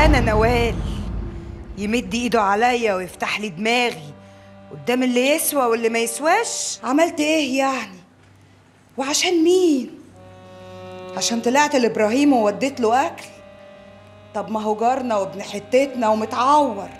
انا نوال يمد ايده عليا ويفتح لي دماغي قدام اللي يسوى واللي ما يسواش عملت ايه يعني وعشان مين عشان طلعت لابراهيم ووديت له اكل طب ما هو جارنا وابن حتتنا ومتعور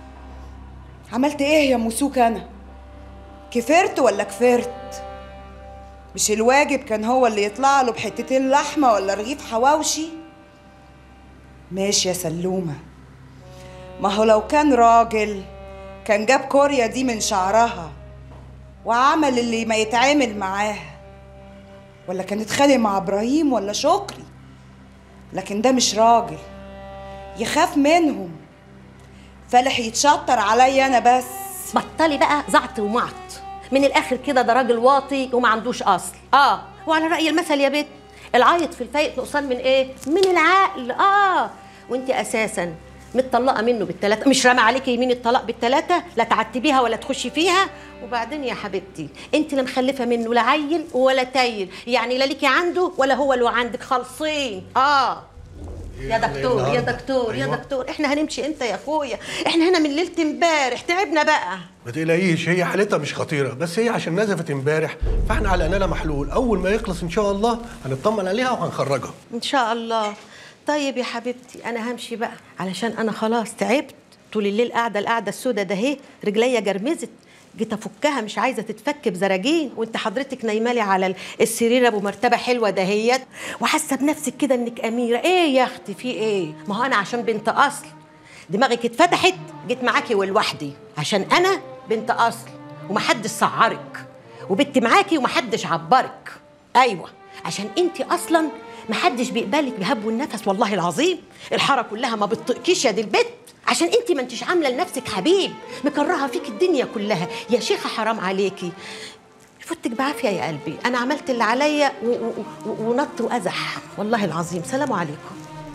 عملت ايه يا موسوك انا كفرت ولا كفرت مش الواجب كان هو اللي يطلع له بحتتين لحمه ولا رغيف حواوشي ماشي يا سلومه ما هو لو كان راجل كان جاب كوريا دي من شعرها وعمل اللي ما يتعامل معاها ولا كان اتخانق مع ابراهيم ولا شكري لكن ده مش راجل يخاف منهم فالح يتشطر عليا انا بس بطلي بقى زعط ومعط من الاخر كده ده راجل واطي وما عندوش اصل اه وعلى راي المثل يا بت العيط في الفايق نقصان من ايه من العقل اه وانت اساسا متطلقه منه بالثلاثه مش رامى عليكي يمين الطلاق بالثلاثه لا تعتبيها ولا تخشي فيها وبعدين يا حبيبتي انت لا مخلفه منه لا عيل ولا تايل يعني لا ليكي عنده ولا هو له عندك خالصين اه يا دكتور يا النهاردة. دكتور يا أيوة. دكتور احنا هنمشي امتى يا اخويا احنا هنا من ليله امبارح تعبنا بقى ما تقلقيش هي حالتها مش خطيره بس هي عشان نزفت امبارح فاحنا على لها محلول اول ما يخلص ان شاء الله هنطمن عليها وهنخرجها ان شاء الله طيب يا حبيبتي انا همشي بقى علشان انا خلاص تعبت طول الليل قاعده القعده السوداء ده اهي رجليا جرمزت جيت افكها مش عايزه تتفك بزراجين وانت حضرتك نايمالي على السرير ابو مرتبه حلوه دهيت وحاسه بنفسك كده انك اميره ايه يا اختي في ايه ما هو انا عشان بنت اصل دماغك اتفتحت جيت معاكي ولوحدي عشان انا بنت اصل ومحدش سعرك وبنت معاكي ومحدش عبرك ايوه عشان انت اصلا محدش بيقبلك بهب النفس والله العظيم الحاره كلها ما بتطقكيش يا دي البت عشان انت ما انتش عامله لنفسك حبيب مكرهه فيك الدنيا كلها يا شيخه حرام عليكي فوتك بعافيه يا قلبي انا عملت اللي عليا و- و- و- ونط وازح والله العظيم سلام عليكم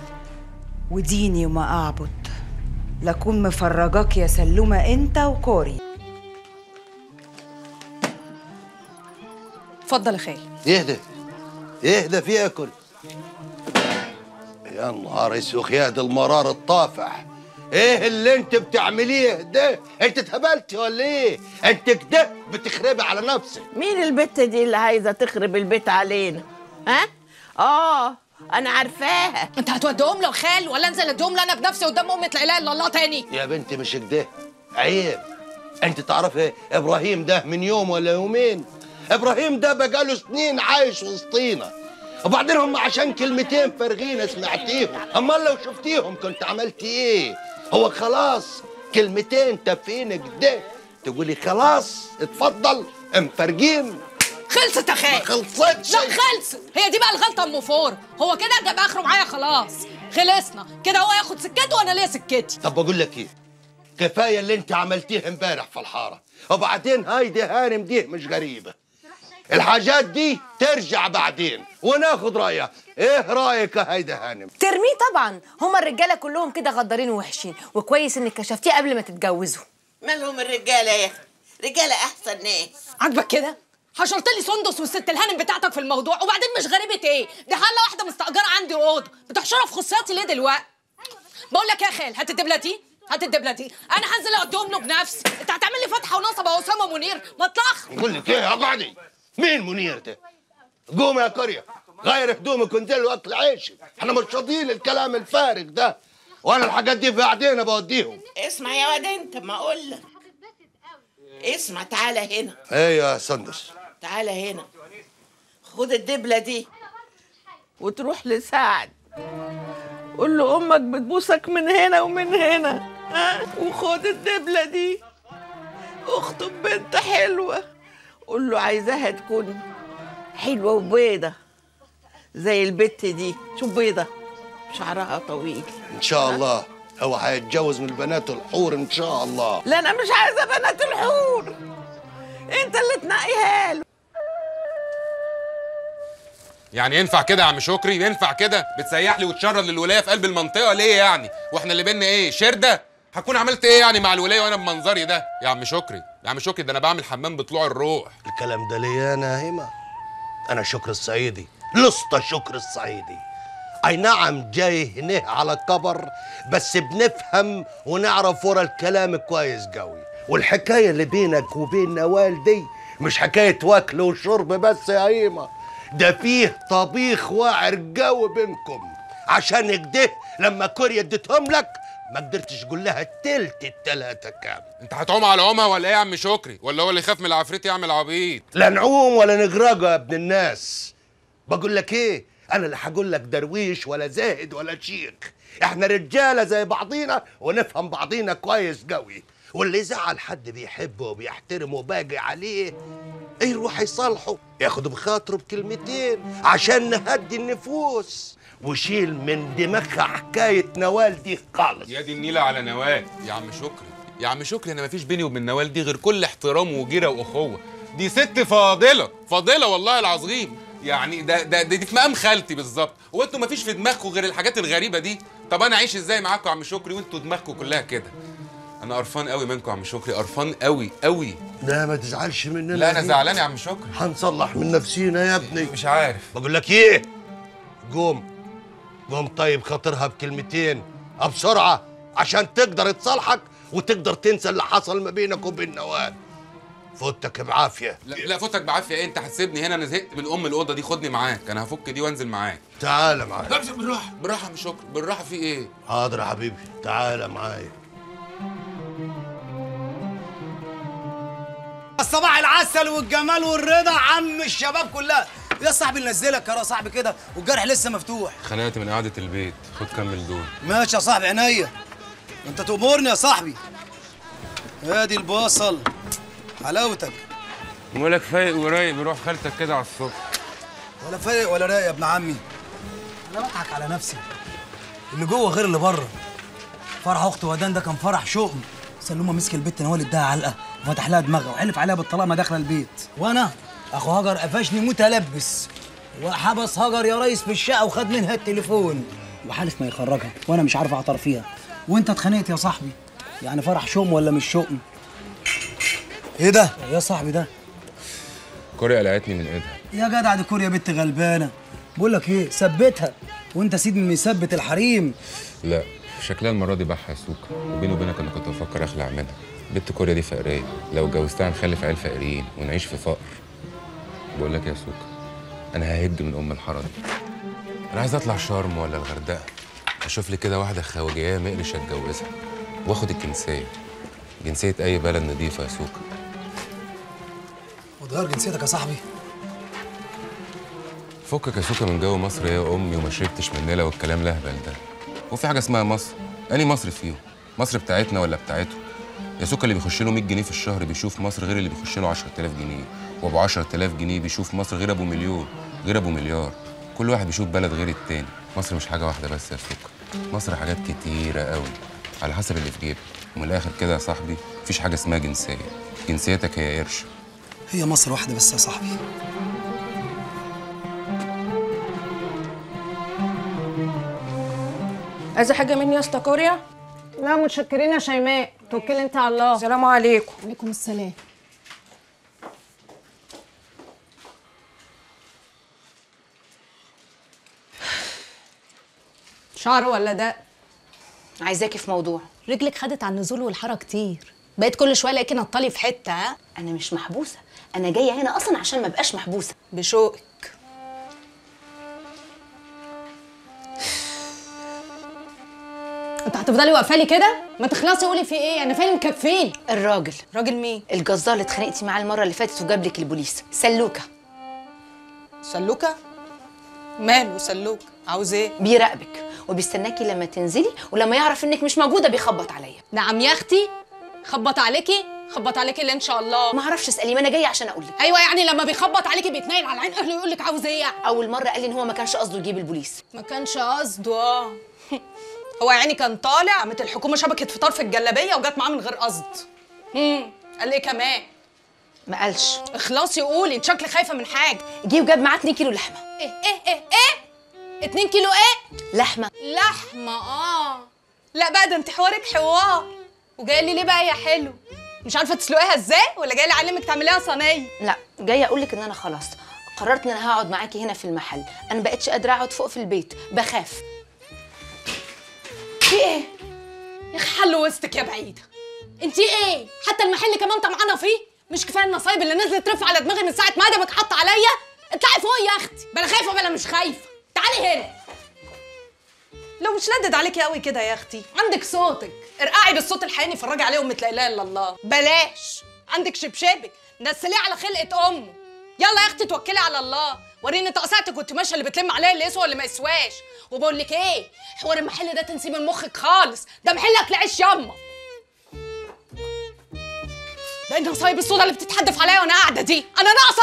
وديني وما اعبد لكون مفرجاك يا سلومه انت وكوري اتفضل يا خال يهدى يهدى في اكل يا نهار اسوخ يا دي المرار الطافح ايه اللي انت بتعمليه ده انت اتهبلتي ولا ايه انت كده بتخربي على نفسك مين البت دي اللي عايزه تخرب البيت علينا ها اه انا عارفاها انت هتوديهم له يا خال ولا انزل اديهم له انا بنفسي قدام امة لا اله الا الله تاني يا بنتي مش كده عيب انت تعرفي ابراهيم ده من يوم ولا يومين ابراهيم ده بقاله سنين عايش وسطينا وبعدين هم عشان كلمتين فارغين سمعتيهم امال لو شفتيهم كنت عملتي ايه هو خلاص كلمتين تافهين كده تقولي خلاص اتفضل مفرجين خلصت يا ما خال خلصتش لا خلصت هي دي بقى الغلطه ام فور هو كده جاب اخره معايا خلاص خلصنا كده هو ياخد سكته وانا ليا سكتي طب بقول لك ايه كفايه اللي انت عملتيه امبارح في الحاره وبعدين هايدي هانم دي مش غريبه الحاجات دي ترجع بعدين وناخد رايها ايه رايك يا هايدي هانم ترميه طبعا هما الرجاله كلهم كده غدارين ووحشين وكويس انك كشفتيه قبل ما تتجوزوا مالهم الرجاله يا اخي رجاله احسن ناس عاجبك كده حشرت لي سندس والست الهانم بتاعتك في الموضوع وبعدين مش غريبه ايه دي حاله واحده مستاجره عندي اوضه بتحشرها في خصياتي ليه دلوقتي بقول لك يا خال هات الدبله دي هات الدبله دي انا هنزل اوديهم له بنفسي انت هتعمل لي فتحه ونصب يا اسامه منير ما اطلعش بقول لك ايه اقعدي مين منير ده قوم يا قريه غير هدومك وانزل واكل عيشك احنا مش راضيين الكلام الفارغ ده وانا الحاجات دي بعدين بوديهم اسمع يا واد انت ما اقول لك اسمع تعالى هنا ايه يا سندس تعالى هنا خد الدبله دي وتروح لسعد قول له امك بتبوسك من هنا ومن هنا ها وخد الدبله دي اخطب بنت حلوه قول له عايزاها تكون حلوه وبيضه زي البت دي شوف بيضه شعرها طويل ان شاء الله هو هيتجوز من البنات الحور ان شاء الله لا انا مش عايزه بنات الحور انت اللي تنقيها له يعني ينفع كده يا عم شكري ينفع كده بتسيح لي وتشرد للولايه في قلب المنطقه ليه يعني واحنا اللي بينا ايه شرده هكون عملت ايه يعني مع الولايه وانا بمنظري ده يا عم شكري يا عم شكري ده انا بعمل حمام بطلوع الروح الكلام ده ليه انا هيما انا شكر الصعيدي لسطى شكر الصعيدي اي نعم جاي هنا على كبر بس بنفهم ونعرف ورا الكلام كويس قوي والحكايه اللي بينك وبين نوال دي مش حكايه واكل وشرب بس يا هيمه ده فيه طبيخ واعر قوي بينكم عشان كده لما كوريا اديتهم لك ما قدرتش تقول لها تلت التلاتة كام انت هتعوم على عمها ولا ايه يا عم شكري ولا هو اللي يخاف من العفريت يعمل عبيط لا نعوم ولا نغرقه يا ابن الناس بقول لك ايه انا لا هقول لك درويش ولا زاهد ولا شيخ احنا رجاله زي بعضينا ونفهم بعضينا كويس قوي واللي يزعل حد بيحبه وبيحترمه وباقي عليه يروح يصالحه ياخد بخاطره بكلمتين عشان نهدي النفوس وشيل من دماغها حكايه نوال دي خالص يا دي النيلة على نوال يا عم شكري يا عم شكري انا مفيش بيني وبين نوال دي غير كل احترام وجيره واخوه دي ست فاضله فاضله والله العظيم يعني ده ده, ده دي في مقام خالتي بالظبط هو انتوا مفيش في دماغكم غير الحاجات الغريبه دي طب انا اعيش ازاي معاكم يا عم شكري وانتوا دماغكم كلها كده انا قرفان قوي منكم يا عم شكري قرفان قوي قوي لا ما تزعلش مننا لا انا هي. زعلان يا عم شكري هنصلح من نفسينا يا ابني مش عارف بقول لك ايه قوم قوم طيب خاطرها بكلمتين بسرعه عشان تقدر تصالحك وتقدر تنسى اللي حصل ما بينك وبين نوال فوتك بعافيه لا, لا فوتك بعافيه ايه انت هتسيبني هنا انا زهقت من ام الاوضه دي خدني معاك انا هفك دي وانزل معاك تعال معايا لا بس بالراحه بالراحه مش شكر بالراحه في ايه حاضر يا حبيبي تعال معايا صباح العسل والجمال والرضا عم الشباب كلها يا صاحبي ننزلك يا صاحبي كده والجرح لسه مفتوح خلقت من قعده البيت خد كمل دول ماشي يا صاحبي عينيا انت تأمرني يا صاحبي ادي البصل حلاوتك مالك فايق ورايق بروح خالتك كده على الصبح ولا فايق ولا رايق يا ابن عمي انا بضحك على نفسي اللي جوه غير اللي بره فرح اخت ودان ده كان فرح شؤم سلومه مسك البت نوال اداها علقه وفتح لها دماغها وحلف عليها بالطلاق ما داخله البيت وانا اخو هاجر قفشني متلبس وحبس هاجر يا ريس في الشقه وخد منها التليفون وحالف ما يخرجها وانا مش عارف اعترف فيها وانت اتخانقت يا صاحبي يعني فرح شؤم ولا مش شؤم ايه ده يا صاحبي ده كوريا قلعتني من ايدها يا جدع دي كوريا بنت غلبانه بقول لك ايه ثبتها وانت سيد من مثبت الحريم لا شكلها المره دي بحها سوكا وبيني وبينك انا كنت بفكر اخلع منها بنت كوريا دي فقريه لو اتجوزتها هنخلف عيال فقيرين ونعيش في فقر بقول لك يا سوكا انا ههج من ام الحاره دي انا عايز اطلع شرم ولا الغردقه اشوف لي كده واحده خواجيه مقرش اتجوزها واخد الجنسيه جنسيه اي بلد نظيفه يا سوكا وتغير جنسيتك يا صاحبي فكك يا سوكا من جو مصر يا امي وما شربتش من نيلة والكلام الاهبل ده وفي حاجه اسمها مصر اني مصر فيهم مصر بتاعتنا ولا بتاعته يا سوكا اللي بيخش له 100 جنيه في الشهر بيشوف مصر غير اللي بيخش له 10000 جنيه وابو 10000 جنيه بيشوف مصر غير ابو مليون غير ابو مليار كل واحد بيشوف بلد غير التاني مصر مش حاجه واحده بس يا سوكا مصر حاجات كتيره قوي على حسب اللي في جيبك ومن الاخر كده يا صاحبي مفيش حاجه اسمها جنسيه جنسيتك هي قرش هي مصر واحده بس يا صاحبي عايزه حاجه مني يا اسطى كوريا لا متشكرين يا شيماء توكلي انت على الله السلام عليكم عليكم السلام شعر ولا ده عايزاكي في موضوع رجلك خدت على النزول والحركه كتير بقيت كل شويه الاقيكي نطلي في حته ها انا مش محبوسه انا جايه هنا اصلا عشان ما ابقاش محبوسه بشوقك انت هتفضلي واقفه لي كده ما تخلصي قولي في ايه انا فين مكفين الراجل راجل مين الجزار اللي اتخانقتي معاه المره اللي فاتت وجاب لك البوليس سلوكه سلوكه ماله سلوك عاوز ايه بيراقبك وبيستناكي لما تنزلي ولما يعرف انك مش موجوده بيخبط عليا نعم يا اختي خبط عليكي خبط عليكي اللي ان شاء الله ما اعرفش اسالي ما انا جايه عشان اقول لك ايوه يعني لما بيخبط عليكي بيتنايل على عين اهله يقول لك عاوز ايه يعني اول مره قال لي ان هو ما كانش قصده يجيب البوليس ما كانش قصده اه هو يعني كان طالع قامت الحكومه شبكت فطار في الجلابيه وجت معاه من غير قصد امم قال ايه كمان ما قالش اخلصي قولي انت شكلك خايفه من حاجه جه وجاب معاه 2 كيلو لحمه ايه ايه ايه ايه 2 كيلو ايه لحمه لحمه اه لا بقى ده انت حوارك حوار وجايه لي ليه بقى يا حلو مش عارفه تسلقيها ازاي ولا جايه لي اعلمك تعمليها صينيه لا جايه اقول لك ان انا خلاص قررت ان انا هقعد معاكي هنا في المحل انا بقتش قادره اقعد فوق في البيت بخاف في ايه يا اخي حل وسطك يا بعيده انت ايه حتى المحل كمان طمعانه فيه مش كفايه النصايب اللي نزلت ترف على دماغي من ساعه ما ادمك حط عليا اطلعي فوق يا اختي بلا خايفه بلا مش خايفه تعالي هنا لو مش لدد عليكي قوي كده يا اختي عندك صوتك ارقعي بالصوت الحقيقي فرجي عليه امة لا اله الا الله بلاش عندك شبشبك نزليه على خلقه امه يلا يا اختي توكلي على الله وريني تقصعتك كنت ماشيه اللي بتلم عليا اللي يسوى واللي ما يسواش وبقول لك ايه حوار المحل ده تنسيه من مخك خالص ده محل اكل عيش ياما ده النصايب السودا اللي بتتحدف عليا وانا قاعده دي انا ناقصه